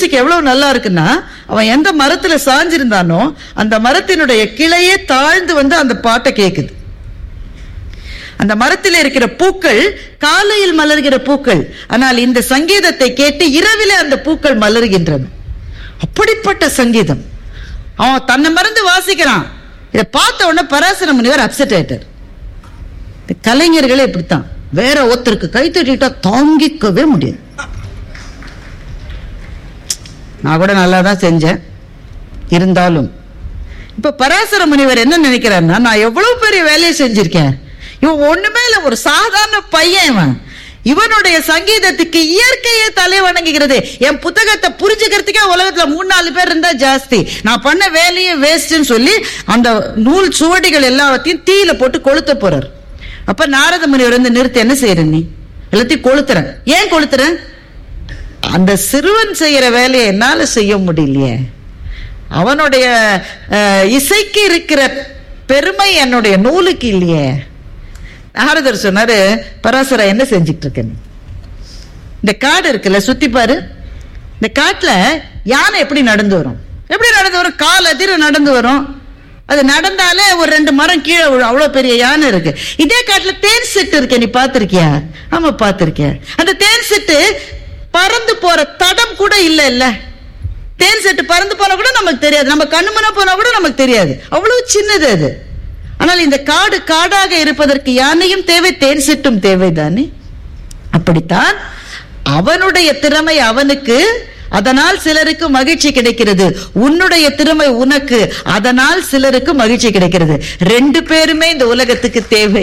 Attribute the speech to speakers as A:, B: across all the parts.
A: music எவ்வளவு நல்லா இருக்குன்னா அவன் எந்த மரத்துல சாஞ்சிருந்தானோ அந்த மரத்தினுடைய கிளையே தாழ்ந்து வந்து அந்த பாட்டை கேக்குது அந்த மரத்தில் இருக்கிற பூக்கள் காலையில் மலர்கிற பூக்கள் ஆனால் இந்த சங்கீதத்தை கேட்டு இரவிலே அந்த பூக்கள் மலர்கின்றன அப்படிப்பட்ட சங்கீதம் அவன் தன்னை மறந்து வாசிக்கிறான் இதை பார்த்த உடனே பராசர முனிவர் அப்செட் ஆயிட்டார் இந்த கலைஞர்களே இப்படித்தான் வேற ஒருத்தருக்கு கை தட்டிட்டா தாங்கிக்கவே முடியாது நான் கூட நல்லா தான் செஞ்சேன் இருந்தாலும் இப்ப பராசர முனிவர் என்ன நினைக்கிறாருன்னா நான் எவ்வளவு பெரிய வேலையை செஞ்சிருக்கேன் இவன் ஒண்ணுமே இல்ல ஒரு சாதாரண பையன் இவன் இவனுடைய சங்கீதத்துக்கு இயற்கையே தலை வணங்குகிறது என் புத்தகத்தை புரிஞ்சுக்கிறதுக்கே உலகத்துல மூணு நாலு பேர் இருந்தா ஜாஸ்தி நான் பண்ண வேலையே வேஸ்ட்னு சொல்லி அந்த நூல் சுவடிகள் எல்லாத்தையும் தீயில போட்டு கொளுத்த போறார் அப்ப நாரத முனிவர் வந்து நிறுத்தி என்ன செய்யற நீ எல்லாத்தையும் கொளுத்துறேன் ஏன் கொளுத்துறேன் அந்த சிறுவன் செய்யற வேலையை என்னால செய்ய முடியலையே அவனுடைய அஹ், இசைக்கு இருக்கிற பெருமை என்னுடைய நூலுக்கு இல்லையே நாரதர் சொன்னாரு பராசரா என்ன செஞ்சுட்டு இருக்க நீ இந்த காடு இருக்குல்ல சுத்தி பாரு இந்த காட்டுல யானை எப்படி நடந்து வரும் எப்படி நடந்து வரும் கால் அதிர நடந்து வரும் அது நடந்தாலே ஒரு ரெண்டு மரம் கீழே விழும் அவ்வளவு பெரிய யானை இருக்கு இதே காட்டுல தேன் சிட்டு இருக்கு நீ பாத்திருக்கியா ஆமா பாத்திருக்கேன் அந்த தேன் சிட்டு பறந்து போற தடம் கூட இல்ல இல்ல தேன் செட்டு பறந்து போனா கூட நமக்கு தெரியாது நம்ம கண்ணு முன்ன போனா கூட நமக்கு தெரியாது அவ்வளவு சின்னது அது ஆனால் இந்த காடு காடாக இருப்பதற்கு யானையும் தேவை தேன் சிட்டும் தேவைதானே அப்படித்தான் அவனுடைய திறமை அவனுக்கு அதனால் சிலருக்கு மகிழ்ச்சி கிடைக்கிறது உன்னுடைய திறமை உனக்கு அதனால் சிலருக்கு மகிழ்ச்சி கிடைக்கிறது ரெண்டு பேருமே இந்த உலகத்துக்கு தேவை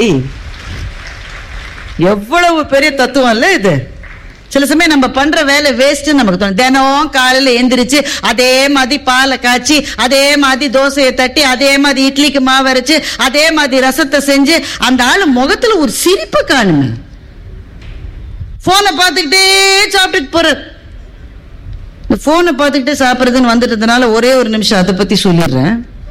A: எவ்வளவு பெரிய தத்துவம் இல்ல இது சில சமயம் நம்ம பண்ற வேலை வேஸ்ட் நமக்கு தோணும் தினம் காலையில எந்திரிச்சு அதே மாதிரி பாலை காய்ச்சி அதே மாதிரி தோசையை தட்டி அதே மாதிரி இட்லிக்கு மாவு அரைச்சு அதே மாதிரி ரசத்தை செஞ்சு அந்த ஆளு முகத்துல ஒரு சிரிப்பு காணுமே போனை பார்த்துக்கிட்டே சாப்பிட்டுட்டு போறார் இந்த போனை பார்த்துக்கிட்டே சாப்பிட்றதுன்னு வந்துட்டதுனால ஒரே ஒரு நிமிஷம் அதை பத்தி சொல்லிடுறேன்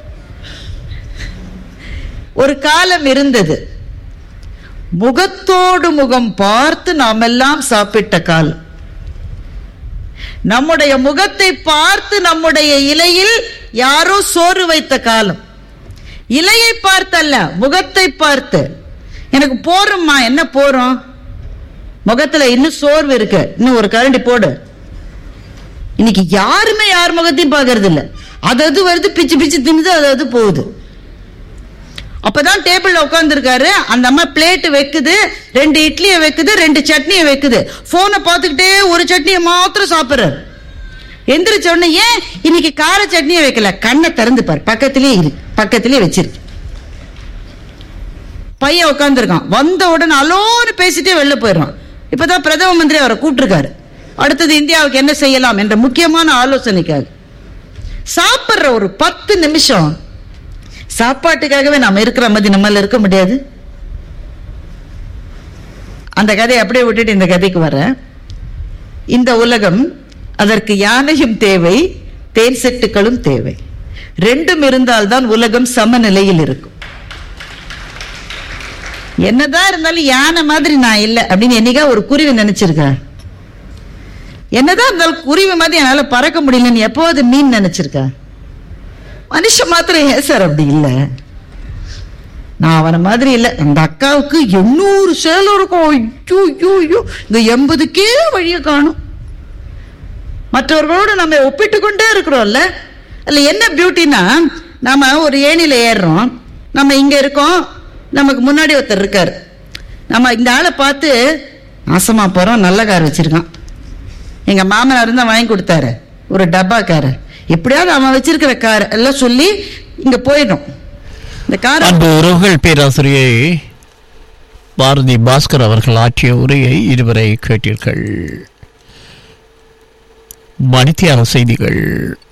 A: ஒரு காலம் இருந்தது முகத்தோடு முகம் பார்த்து நாம் எல்லாம் சாப்பிட்ட காலம் நம்முடைய முகத்தை பார்த்து நம்முடைய இலையில் யாரோ சோறு வைத்த காலம் இலையை பார்த்தல்ல முகத்தை பார்த்து எனக்கு போறோம்மா என்ன போறோம் முகத்துல இன்னும் சோர்வு இருக்கு இன்னும் ஒரு கரண்டி போடு இன்னைக்கு யாருமே யார் முகத்தையும் பார்க்கறது இல்ல அது அது வருது பிச்சு பிச்சு தின்னுது அது அது போகுது அப்பதான் டேபிள்ல உட்காந்துருக்காரு அந்த அம்மா பிளேட் வைக்குது ரெண்டு இட்லியை வைக்குது ரெண்டு சட்னியை வைக்குது போனை பார்த்துக்கிட்டே ஒரு சட்னியை மாத்திரம் சாப்பிடுறாரு எந்திரிச்ச உடனே ஏன் இன்னைக்கு கார சட்னியை வைக்கல கண்ணை திறந்து பாரு பக்கத்திலே இரு பக்கத்திலே வச்சிருக்கு பையன் உட்காந்துருக்கான் வந்த உடனே அலோன்னு பேசிட்டே வெளில போயிடுறான் இப்பதான் பிரதம மந்திரி அவரை கூப்பிட்டுருக்காரு அடுத்தது இந்தியாவுக்கு என்ன செய்யலாம் என்ற முக்கியமான ஆலோசனைக்காக சாப்பிடுற ஒரு பத்து நிமிஷம் சாப்பாட்டுக்காகவே நாம இருக்கிற மாதிரி நம்மளால இருக்க முடியாது அந்த கதையை அப்படியே விட்டுட்டு இந்த கதைக்கு வரேன் இந்த உலகம் அதற்கு யானையும் தேவை தேன் செட்டுகளும் தேவை ரெண்டும் இருந்தால்தான் உலகம் சமநிலையில் இருக்கும் என்னதான் இருந்தாலும் யானை மாதிரி நான் இல்லை அப்படின்னு என்னைக்கா ஒரு குருவி நினைச்சிருக்கா என்னதான் இருந்தாலும் குருவி மாதிரி என்னால பறக்க முடியலன்னு எப்போது மீன் நினைச்சிருக்கா மனுஷன் மாத்திரம் ஏன் சார் அப்படி இல்லை நான் அவனை மாதிரி இல்லை அந்த அக்காவுக்கு எண்ணூறு சேலம் இருக்கும் ஐயோ ஐயோ ஐயோ இந்த எண்பதுக்கே வழியை காணும் மற்றவர்களோடு நம்ம ஒப்பிட்டு கொண்டே இருக்கிறோம்ல அல்ல என்ன பியூட்டினா நாம ஒரு ஏணியில ஏறுறோம் நம்ம இங்க இருக்கோம் நமக்கு முன்னாடி ஒருத்தர் இருக்காரு நம்ம இந்த ஆளை பார்த்து நாசமா போறோம் நல்ல கார் வச்சிருக்கான் எங்க மாமனார் தான் வாங்கி கொடுத்தாரு ஒரு டப்பா காரு எப்படியாவது அவன் வச்சிருக்கிற கார் எல்லாம் சொல்லி இங்க போயிடும் இந்த கார்
B: அன்பு உறவுகள் பேராசிரியை பாரதி பாஸ்கர் அவர்கள் ஆற்றிய உரையை இதுவரை கேட்டீர்கள் மணித்தியான செய்திகள்